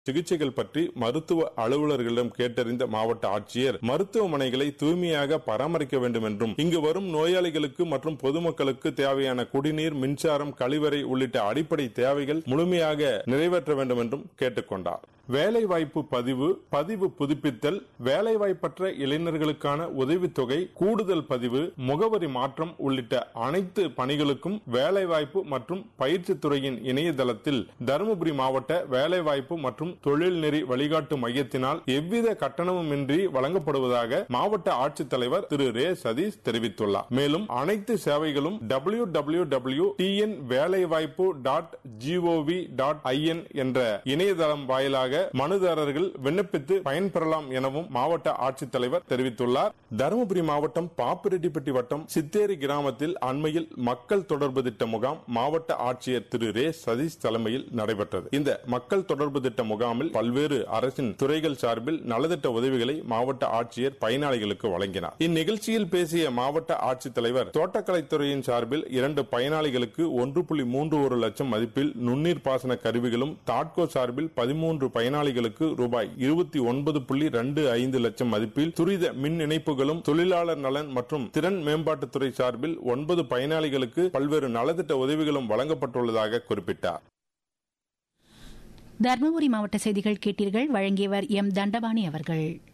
சிகிச்சைகள் பற்றி மருத்துவ அலுவலர்களிடம் கேட்டறிந்த மாவட்ட ஆட்சியர் மருத்துவமனைகளை தூய்மையாக பராமரிக்க வேண்டும் என்றும் இங்கு வரும் நோயாளிகளுக்கு மற்றும் பொதுமக்களுக்கு தேவையான குடிநீர் மின்சாரம் கழிவறை உள்ளிட்ட அடிப்படை தேவைகள் முழுமையாக நிறைவேற்ற வேண்டும் என்றும் கேட்டுக்கொண்டார் வேலைவாய்ப்பு பதிவு பதிவு புதுப்பித்தல் வேலைவாய்ப்பற்ற இளைஞர்களுக்கான உதவித்தொகை கூடுதல் பதிவு முகவரி மாற்றம் உள்ளிட்ட அனைத்து பணிகளுக்கும் வேலைவாய்ப்பு மற்றும் பயிற்சித் துறையின் இணையதளத்தில் தருமபுரி மாவட்ட வேலைவாய்ப்பு மற்றும் தொழில்நெறி வழிகாட்டு மையத்தினால் எவ்வித கட்டணமுமின்றி வழங்கப்படுவதாக மாவட்ட ஆட்சித்தலைவர் திரு ரே சதீஷ் தெரிவித்துள்ளார் மேலும் அனைத்து சேவைகளும் டபிள்யூ டபிள்யூ டபிள்யூ டிஎன் வேலைவாய்ப்பு டாட் ஜிஓவி டாட் ஐஎன் என்ற இணையதளம் வாயிலாக மனுதாரர்கள் விண்ணப்பித்து பயன்பெறலாம் எனவும் மாவட்ட ஆட்சித்தலைவர் தெரிவித்துள்ளார் தருமபுரி மாவட்டம் பாப்பிரெட்டிப்பட்டி வட்டம் சித்தேரி கிராமத்தில் அண்மையில் மக்கள் தொடர்பு திட்ட முகாம் மாவட்ட ஆட்சியர் திரு ரே சதீஷ் தலைமையில் நடைபெற்றது இந்த மக்கள் தொடர்பு திட்ட முகாமில் பல்வேறு அரசின் துறைகள் சார்பில் நலத்திட்ட உதவிகளை மாவட்ட ஆட்சியர் பயனாளிகளுக்கு வழங்கினார் இந்நிகழ்ச்சியில் பேசிய மாவட்ட ஆட்சித்தலைவர் தோட்டக்கலைத்துறையின் சார்பில் இரண்டு பயனாளிகளுக்கு ஒன்று புள்ளி மூன்று ஒரு லட்சம் மதிப்பில் நுண்ணீர் பாசன கருவிகளும் தாட்கோ சார்பில் பதிமூன்று பயனாளிகளுக்கு ரூபாய் இருபத்தி ஒன்பது புள்ளி ரெண்டு ஐந்து லட்சம் மதிப்பில் துரித மின் இணைப்புகளும் தொழிலாளர் நலன் மற்றும் திறன் மேம்பாட்டுத்துறை சார்பில் ஒன்பது பயனாளிகளுக்கு பல்வேறு நலத்திட்ட உதவிகளும் வழங்கப்பட்டுள்ளதாக குறிப்பிட்டார் தர்மபுரி மாவட்ட செய்திகள் கேட்டீர்கள் வழங்கியவர் எம் தண்டபாணி அவர்கள்